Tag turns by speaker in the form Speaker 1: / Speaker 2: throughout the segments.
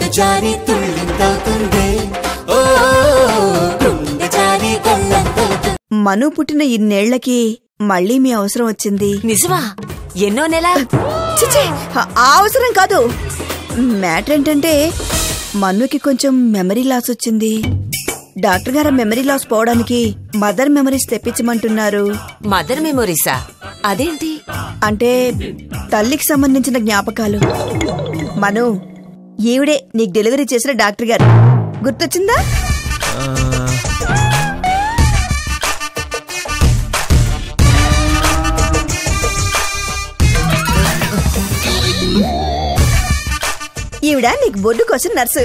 Speaker 1: గుండె జారి తుళ్ళింతవుతుంది ఓ గుండె జారి గల్లంతవుతుంది
Speaker 2: మను పుట్టిన ఇన్నేళ్లకి మళ్ళీ మీ అవసరం వచ్చింది
Speaker 3: నిజమా ఎన్నో నెల
Speaker 2: చిచి, ఆ- ఆ అవసరం కాదు మ్యాటర్ ఏంటంటే మన్నుకి కొంచెం మెమరీ లాస్ వచ్చింది డాక్టర్ గారు మెమరీ లాస్ పోవడానికి మదర్ మెమరీస్ తెప్పించమంటున్నారు
Speaker 3: మదర్ మెమోరీసా అదేంటి
Speaker 2: అంటే తల్లికి సంబంధించిన జ్ఞాపకాలు మను ఈవిడే నీకు డెలివరీ చేసిన డాక్టర్ గారు గుర్తొచ్చిందా ఈవిడ నీకు బొడ్డు కోసం నర్సు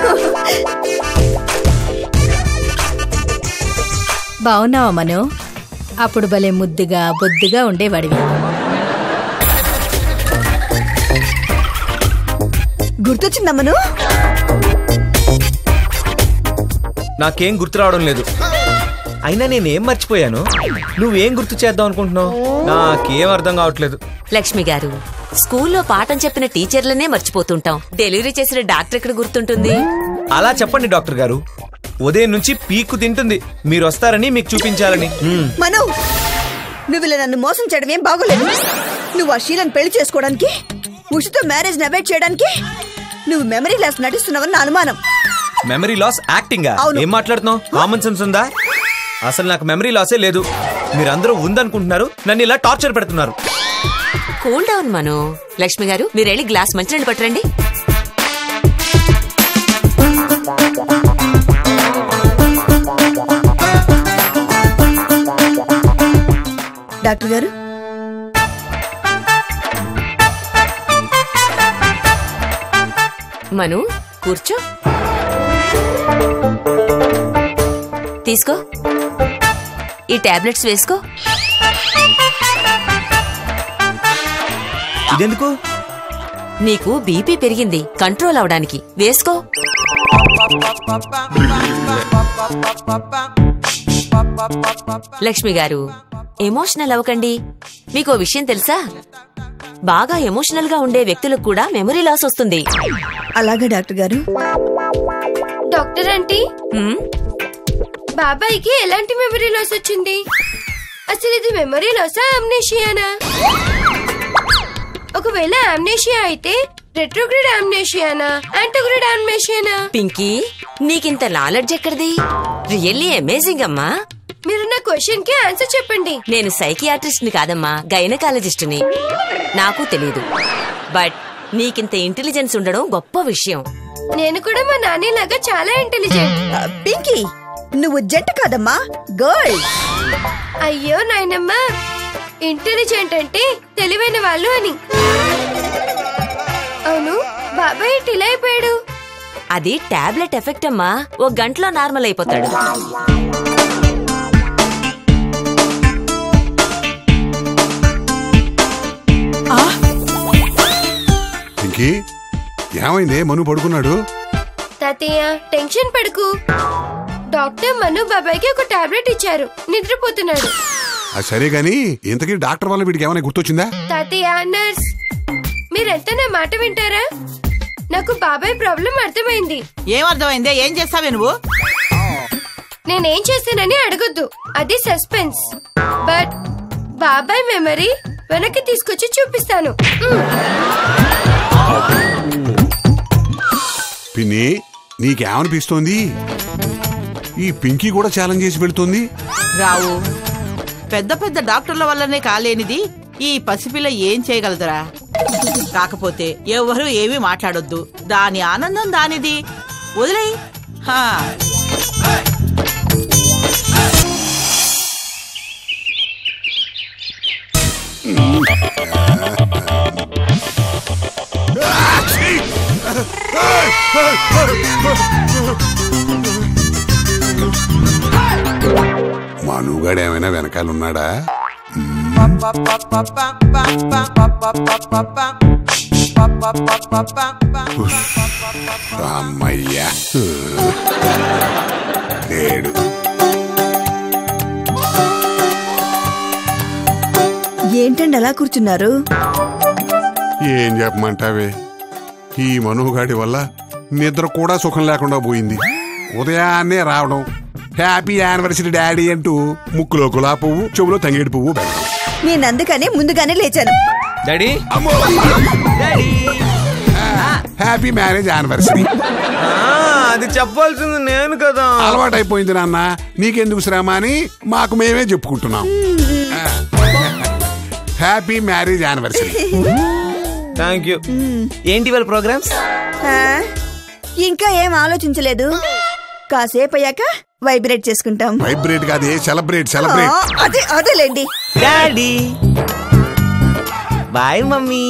Speaker 4: బావున్నావా మను అప్పుడు భలే ముద్దుగా బొద్దుగా ఉండేవాడివి
Speaker 2: గుర్తొచ్చిందా మను
Speaker 5: నాకేం గుర్తు రావడం లేదు అయినా నేనేం మర్చిపోయాను నువ్వేం గుర్తు చేద్దాం అనుకుంటున్నావు నాకేం అర్థం కావట్లేదు
Speaker 3: లక్ష్మి గారు స్కూల్లో పాఠం చెప్పిన టీచర్లనే మర్చిపోతుంటాం డెలివరీ చేసిన డాక్టర్ ఎక్కడ గుర్తుంటుంది
Speaker 5: అలా చెప్పండి డాక్టర్ గారు ఉదయం నుంచి పీక్కు తింటుంది మీరు వస్తారని మీకు చూపించాలని మ్మ్.
Speaker 2: మను నువ్వు ఇలా నన్ను మోసం చేయడం ఏం బాగోలేదు నువ్వు ఆ శీలను పెళ్లి చేసుకోవడానికి ఉషితో మ్యారేజ్ అవాయిడ్ చేయడానికి నువ్వు మెమరీ లాస్ నటిస్తున్నావని నా అనుమానం
Speaker 5: మెమరీ లాస్ యాక్టింగ్
Speaker 2: అవును.
Speaker 5: ఏం మాట్లాడుతున్నావు కామన్ సెన్స్ ఉందా అసలు నాకు మెమరీ లాసే లేదు మీరందరూ ఉందనుకుంటున్నారు నన్ను ఇలా టార్చర్ పెడుతున్నారు
Speaker 3: కూల్ డౌన్ మను లక్ష్మి గారు మీరు వెళ్ళి గ్లాస్ మంచినీళ్ళు పట్టరండి
Speaker 2: డాక్టర్ గారు
Speaker 3: మను కూర్చో తీసుకో ఈ టాబ్లెట్స్ వేసుకో
Speaker 5: ఇదెందుకు
Speaker 3: నీకు బీపీ పెరిగింది కంట్రోల్ అవడానికి వేసుకో లక్ష్మి గారు ఎమోషనల్ అవ్వకండి మీకో విషయం తెలుసా బాగా ఎమోషనల్ గా ఉండే వ్యక్తులకు కూడా మెమరీ లాస్ వస్తుంది
Speaker 2: అలాగే డాక్టర్ గారు
Speaker 6: డాక్టర్ ఆంటీ
Speaker 3: హ్మ్?
Speaker 6: బాబాయ్కి ఎలాంటి మెమరీ లాస్ వచ్చింది అసలు ఇది మెమరీ లాసా అమ్నేషియానా ఒకవేళ అమ్నేషియా అయితే రెట్రోగ్రేడ్ అమ్నేషియానా యాంటోగ్రేడ్ అమ్నేషియానా
Speaker 3: పింకీ నీకింత నాలెడ్జ్ ఎక్కడిది రియల్లీ అమేజింగ్ అమ్మా
Speaker 6: మీరు నా క్వశ్చన్ కి ఆన్సర్ చెప్పండి
Speaker 3: నేను సైకియాట్రిస్ట్ ని కాదమ్మా గైనకాలజిస్ట్ ని నాకు తెలియదు బట్ నీకింత ఇంటెలిజెన్స్ ఉండడం గొప్ప విషయం
Speaker 6: నేను కూడా మా నాన్నలాగా చాలా ఇంటెలిజెంట్
Speaker 2: ఆ, పింకీ నువ్వు జంట కాదమ్మా గర్ల్
Speaker 6: అయ్యో నాయనమ్మ ఇంటెలిజెంట్ అంటే తెలివైన వాళ్ళు అని అవును బాబాయ్ ఏంటి ఇలా అయిపోయాడు
Speaker 3: అది టాబ్లెట్ ఎఫెక్ట్ అమ్మా ఓ గంటలో నార్మల్ అయిపోతాడు
Speaker 7: ఇంకి ఏమైంది మను పడుకున్నాడు
Speaker 6: తాతయ్య టెన్షన్ పడకు డాక్టర్ మను బాబాయ్కి ఒక టాబ్లెట్ ఇచ్చారు నిద్రపోతున్నాడు
Speaker 7: అది సరే గాని ఇంతకీ డాక్టర్ వల్ల వీడికి ఏమైనా గుర్తొచ్చిందా
Speaker 6: తాతయ్య నర్స్ మీరెంత నా మాట వింటారా నాకు బాబాయ్ ప్రాబ్లం అర్థమైంది
Speaker 8: ఏమర్థమైందే ఏం చేస్తావే నువ్వు
Speaker 6: నేనేం చేశానని అడగొద్దు అది సస్పెన్స్ బట్ బాబాయ్ మెమరీ వెనక్కి తీసుకొచ్చి చూపిస్తాను మ్.
Speaker 7: పిన్ని నీకేమనిపిస్తోంది ఈ పింకీ కూడా ఛాలెంజ్ చేసి పెడుతోంది
Speaker 8: రావు పెద్ద పెద్ద డాక్టర్ల వల్లనే కాలేనిది ఈ పసిపిల్ల ఏం చేయగలదురా కాకపోతే ఎవరు ఏమీ మాట్లాడొద్దు దాని ఆనందం దానిది వదిలేయ్ హా
Speaker 7: మనుగాడు ఏమైనా వెనకాలన్నాడా అమ్మయ్యా లేడు
Speaker 2: ఏంటండి అలా కూర్చున్నారు
Speaker 7: ఏం చెప్పమంటావే ఈ మనుగాడి వల్ల నిద్ర కూడా సుఖం లేకుండా పోయింది ఉదయాన్నే రావడం హ్యాపీ యానివర్సరీ డాడీ అంటూ ముక్కులో గులా పువ్వు చెవులో తంగేడు పువ్వు పెట్టడం
Speaker 2: నేను అందుకనే ముందుగానే లేచాను
Speaker 5: డాడీ
Speaker 7: అమ్మో! హ్యాపీ మ్యారేజ్ యానివర్సరీ
Speaker 5: ఆ, అది చెప్పాల్సింది నేను కదా
Speaker 7: అలవాటైపోయింది నాన్న నీకెందుకు శ్రమ అని మాకు మేమే చెప్పుకుంటున్నాం ఆ. Happy marriage anniversary
Speaker 5: thank you ఏంటి వాళ్ళ ప్రోగ్రామ్స్
Speaker 2: ఆ, ఇంకా ఏం ఆలోచించలేదు కాసేపు అయ్యాక వైబ్రేట్ చేసుకుంటాం
Speaker 7: వైబ్రేట్ కాదు సెలబ్రేట్
Speaker 2: ఆ,
Speaker 7: సెలబ్రేట్
Speaker 2: అదే అదేలేండి
Speaker 5: డాడీ బాయ్ మమ్మీ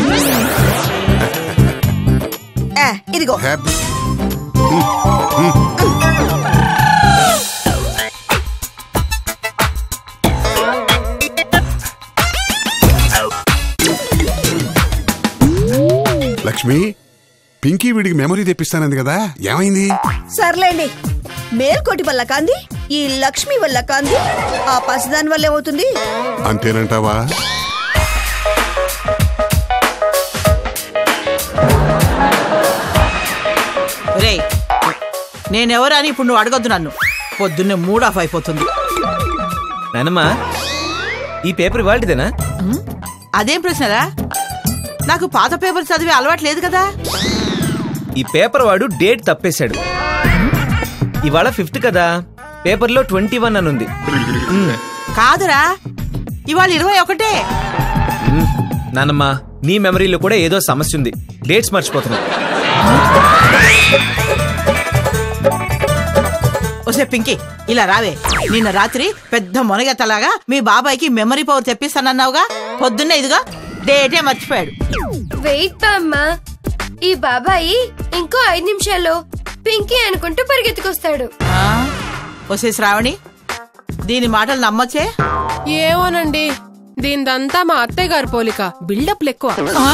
Speaker 2: ఆ, ఇదిగో
Speaker 7: హ్యాపీ లక్ష్మి పింకీ వీడికి మెమరీ తెప్పిస్తానంది కదా ఏమైంది
Speaker 2: సర్లేండి మేల్కోటి వల్ల కాంది ఈ లక్ష్మి వల్ల కాంది ఆ పసిదాని వల్ల ఏమవుతుంది
Speaker 7: అంతేనంటావా
Speaker 8: రే నేనెవరని ఇప్పుడు నువ్వు అడగొద్దు నన్ను పొద్దున్నే మూడ్ ఆఫ్ అయిపోతుంది
Speaker 5: నానమ్మా ఈ పేపర్ ఇవాళదేనా
Speaker 8: ఉమ్, అదేం ప్రశ్నరా నాకు పాత పేపర్ చదివే అలవాటు లేదు కదా
Speaker 5: ఈ పేపర్ వాడు డేట్ తప్పేశాడు ఇవాళ ఫిఫ్త్ కదా పేపర్లో ట్వంటీ వన్ అని ఉంది మ్,
Speaker 8: కాదురా ఇవాళ ఇరవై ఒకటే
Speaker 5: మ్, నానమ్మ నీ మెమరీలో కూడా ఏదో సమస్య ఉంది డేట్స్ మర్చిపోతున్నావు
Speaker 8: ఒసే పింకీ ఇలా రావే నిన్న రాత్రి పెద్ద మొనగెత్తలాగా మీ బాబాయ్కి మెమరీ పవర్ తెప్పిస్తానన్నావుగా పొద్దున్నే ఇదిగా డేటే మర్చిపోయాడు
Speaker 6: వెయిట్ బామ్మ ఈ బాబాయి ఇంకో ఐదు నిమిషాల్లో పింకీ అనుకుంటూ పరిగెత్తుకొస్తాడు
Speaker 8: ఆ? ఒసే శ్రావణి దీని మాటలు నమ్మచ్చే
Speaker 9: ఏమోనండి దీనిదంతా మా అత్తయ్య గారి పోలిక బిల్డప్లు ఎక్కువ
Speaker 8: ఆ?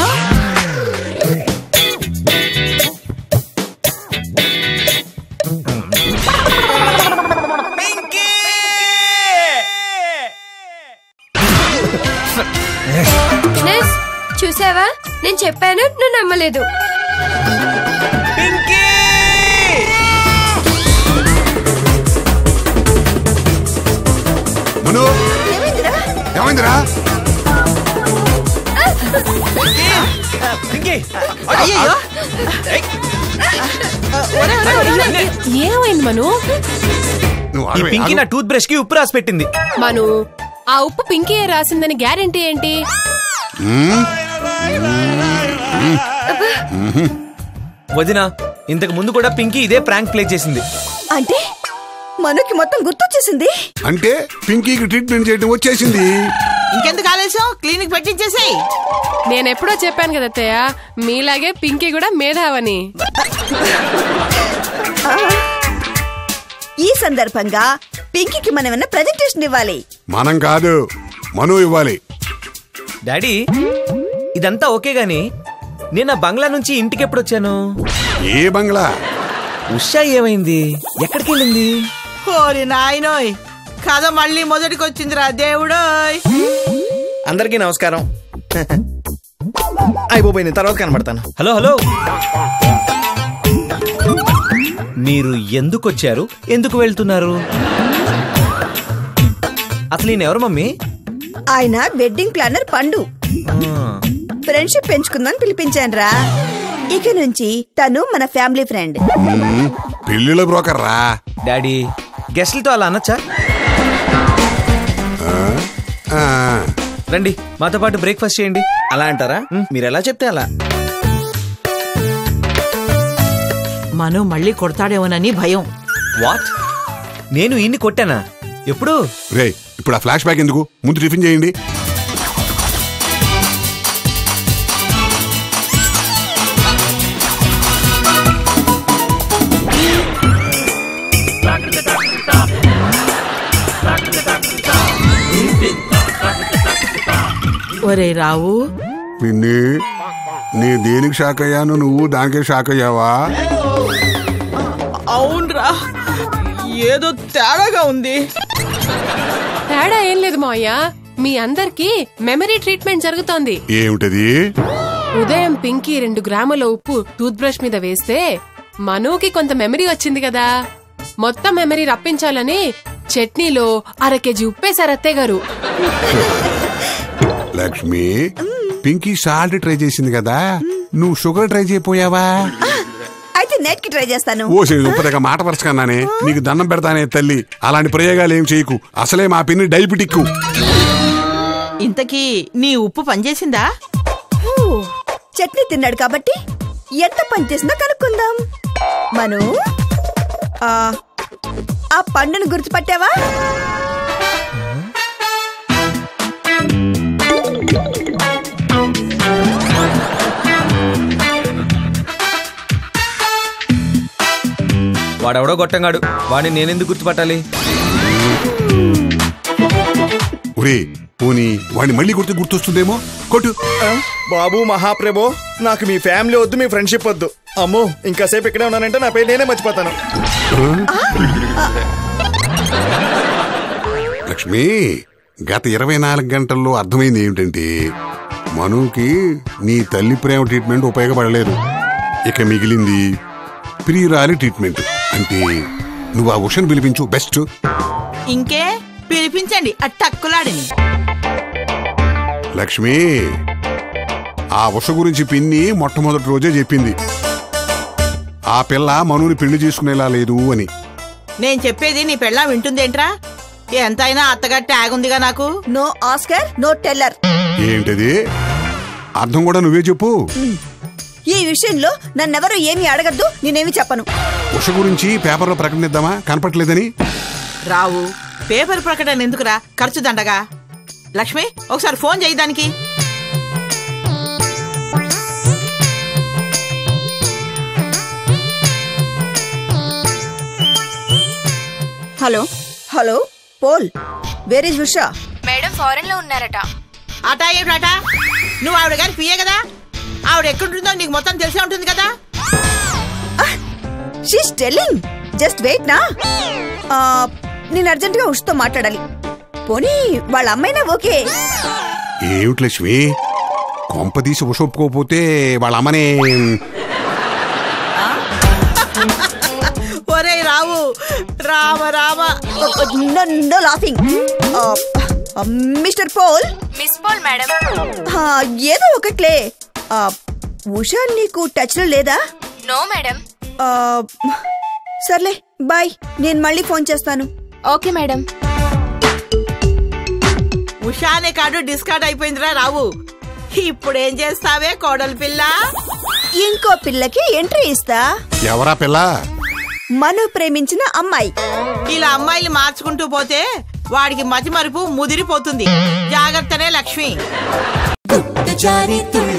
Speaker 6: ఇనేస్, చూసావా నేను చెప్పాను నువ్వు నమ్మలేదు
Speaker 7: మను ఏమైందిరా
Speaker 8: అయ్యయ్యో ఒరే, ఒరే, ఒరే, ఒరే.
Speaker 9: ఏమైంది మను
Speaker 7: నువ్వు
Speaker 5: ఈ
Speaker 7: ఆగవే,
Speaker 5: పింకీ
Speaker 7: ఆగు.
Speaker 5: నా టూత్ బ్రష్ కి ఉప్పు రాసి పెట్టింది
Speaker 9: మను ఆ ఉప్పు పింకీ రాసిందని గ్యారెంటీ ఏంటి
Speaker 7: మ్మ్?
Speaker 5: వదినా ఇంతకు ముందు కూడా పింకీ ఇదే ప్రాంక్ ప్లే చేసింది
Speaker 2: అంటే మనకి మొత్తం గుర్తొచ్చేసింది
Speaker 7: అంటే పింకీకి ట్రీట్మెంట్ చేయడం వచ్చేసింది
Speaker 8: ఇంకెందుకు ఆలస్యం క్లినిక్ పెట్టించేసేయ్
Speaker 9: నేనెప్పుడో చెప్పాను కదా అత్తయ్య మీలాగే పింకీ కూడా మేధావని
Speaker 2: ఈ సందర్భంగా పింకీకి మనం ఏమన్నా ప్రజెంటేషన్ ఇవ్వాలి
Speaker 7: మనం కాదు మను ఇవ్వాలి
Speaker 5: డాడీ ఇదంతా ఓకే గాని నేను ఆ బంగ్లా నుంచి ఇంటికి ఎప్పుడు వచ్చాను
Speaker 7: ఏ బంగ్లా
Speaker 5: ఉషా ఏమైంది ఎక్కడికి వెళ్ళింది
Speaker 8: ఓరి నాయనోయ్ కథ మళ్ళీ మొదటికి వచ్చిందిరా దేవుడోయ్
Speaker 10: అందరికీ నమస్కారం అయిపోయింది తర్వాత కనబడతాను
Speaker 5: హలో హలో మీరు ఎందుకు వచ్చారు ఎందుకు వెళ్తున్నారు అసలు ఈయన ఎవరు మమ్మీ
Speaker 2: ఆయన వెడ్డింగ్ ప్లానర్ పండు
Speaker 5: ఆ,
Speaker 2: ఫ్రెండ్షిప్ పెంచుకుందని పిలిపించాను రా ఇక నుంచి తను మన ఫ్యామిలీ ఫ్రెండ్
Speaker 7: మ్మ్. పెళ్లిళ్ళ బ్రోకర్ రా
Speaker 5: డాడీ గెస్ట్లతో అలా అనొచ్చా
Speaker 7: ఆ,
Speaker 5: రండి మాతో పాటు బ్రేక్ఫాస్ట్ చేయండి
Speaker 10: అలా అంటారా మీరు ఎలా చెప్తే అలా
Speaker 8: మను మళ్ళీ కొడతాడేమోనని భయం
Speaker 5: వాట్ నేను ఈయన్ని కొట్టానా ఎప్పుడు
Speaker 7: రేయ్ ఇప్పుడు ఆ ఫ్లాష్ బ్యాక్ ఎందుకు ముందు టిఫిన్ చేయండి
Speaker 8: ఒరే రావు
Speaker 7: పిన్ని నీ దేనికి షాక్ అయ్యాను నువ్వు దానికే షాక్ అయ్యావా
Speaker 8: అవునరా ఏదో తేడాగా ఉంది
Speaker 9: తేడా ఏం లేదు మావయ్య మీ అందరికీ మెమరీ ట్రీట్మెంట్ జరుగుతోంది
Speaker 7: ఏమిటది
Speaker 9: ఉదయం పింకీ రెండు గ్రాముల ఉప్పు టూత్ బ్రష్ మీద వేస్తే మనుకి కొంత మెమరీ వచ్చింది కదా మొత్తం మెమరీ రప్పించాలని చట్నీలో అర కేజీ ఉప్పేశారు అత్తయ్య గారు
Speaker 7: లక్ష్మి పింకీ సాల్ట్ ట్రై చేసింది కదా నువ్వు షుగర్ ట్రై చేయపోయావా
Speaker 2: అయితే నెట్ కి ట్రై చేస్తాను
Speaker 7: ఓ ఉపదగ మాట వరుసకన్నానే నీకు దండం పెడతానే తల్లి అలాంటి ప్రయోగాలు ఏం చేయకు అసలే మా పిన్ని డైబెటిక్
Speaker 8: ఇంతకీ నీ ఉప్పు పనిచేసిందా
Speaker 2: హూ, చట్నీ తిన్నాడు కాబట్టి ఎంత పని చేసిందో కనుక్కుందాం మను ఆ, ఆ పండును గుర్తుపట్టావా
Speaker 5: వాడెవడో గొట్టంగాడు వాడిని నేనెందుకు గుర్తుపట్టాలి
Speaker 7: ఒరే పోనీ వాడిని మళ్ళీ గుర్తు గుర్తొస్తుందేమో కొట్టు
Speaker 10: బాబు మహాప్రభో నాకు మీ ఫ్యామిలీ వద్దు మీ ఫ్రెండ్షిప్ వద్దు అమ్మో ఇంకాసేపు ఇక్కడే ఉన్నానంటే నా పేరు నేనే మర్చిపోతాను
Speaker 7: లక్ష్మి గత ఇరవై నాలుగు గంటల్లో అర్థమైంది ఏమిటంటే మనుకి నీ తల్లి ప్రేమ ట్రీట్మెంట్ ఉపయోగపడలేదు ఇక మిగిలింది ప్రియురాలి ట్రీట్మెంట్ అంటే నువ్వు ఆ ఉషను పిలిపించు బెస్ట్
Speaker 8: ఇంకే పిలిపించండి ఆ టక్కులాడిని
Speaker 7: లక్ష్మి ఆ ఉష గురించి పిన్ని మొట్టమొదటి రోజే చెప్పింది ఆ పిల్ల మనుని పెళ్లి చేసుకునేలా లేదు అని
Speaker 8: నేను చెప్పేది నీ పెళ్ళం వింటుందేంట్రా ఎంతైనా అత్తగారి ట్యాగ్ ఉందిగా నాకు
Speaker 2: నో ఆస్కర్ నో టెల్లర్
Speaker 7: ఏంటది అర్థం కూడా నువ్వే చెప్పు
Speaker 2: ఈ విషయంలో నన్నెవరూ ఏమీ అడగద్దు నేనేమి చెప్పను
Speaker 7: ఉష గురించి పేపర్లో ప్రకటనిద్దామా కనపట్లేదని
Speaker 8: రావు పేపర్ ప్రకటన ఎందుకురా ఖర్చు దండగా లక్ష్మి ఒకసారి ఫోన్ చేయి దానికి
Speaker 2: hello hello Paul where is Usha
Speaker 6: madam foreign లో ఉన్నారట
Speaker 8: అట ఏమిటట నువ్వు ఆవిడ గారి పియ్యే కదా ఆవిడ ఎక్కడుంటుందో నీకు మొత్తం తెలిసే ఉంటుంది కదా
Speaker 2: షీస్ టెల్లింగ్ జస్ట్ వెయిట్ నా ఆ, నేను అర్జెంట్ గా ఉషతో మాట్లాడాలి పోనీ వాళ్ళ అమ్మైనా ఓకే
Speaker 7: ఏమిటి లక్ష్మి కొంపదీసి ఉష ఒప్పుకోకపోతే వాళ్ళ అమ్మనే
Speaker 8: ఒరేయ్ రావు Rama Rama
Speaker 2: no no laughing mister Paul
Speaker 6: miss Paul madam
Speaker 2: ఆ, ఏదో ఒకట్లే ఆ, ఉషా నీకు టచ్ లో లేదా
Speaker 6: నో మేడం
Speaker 2: ఆ, సర్లే బాయ్ నేను మళ్ళీ ఫోన్ చేస్తాను
Speaker 6: ఓకే మేడం
Speaker 8: ఉషానే కాడు డిస్కార్డ్ అయిపోయిందిరా రావు ఇప్పుడేం చేస్తావే కోడలి పిల్ల
Speaker 2: ఇంకో పిల్లకి ఎంట్రీ ఇస్తా
Speaker 7: ఎవరా పిల్ల
Speaker 2: మను ప్రేమించిన అమ్మాయి
Speaker 8: ఇలా అమ్మాయిలు మార్చుకుంటూ పోతే వాడికి మతి మరుపు ముదిరిపోతుంది జాగ్రత్తనే లక్ష్మి
Speaker 1: గుట్టు జారి తుళ్ళి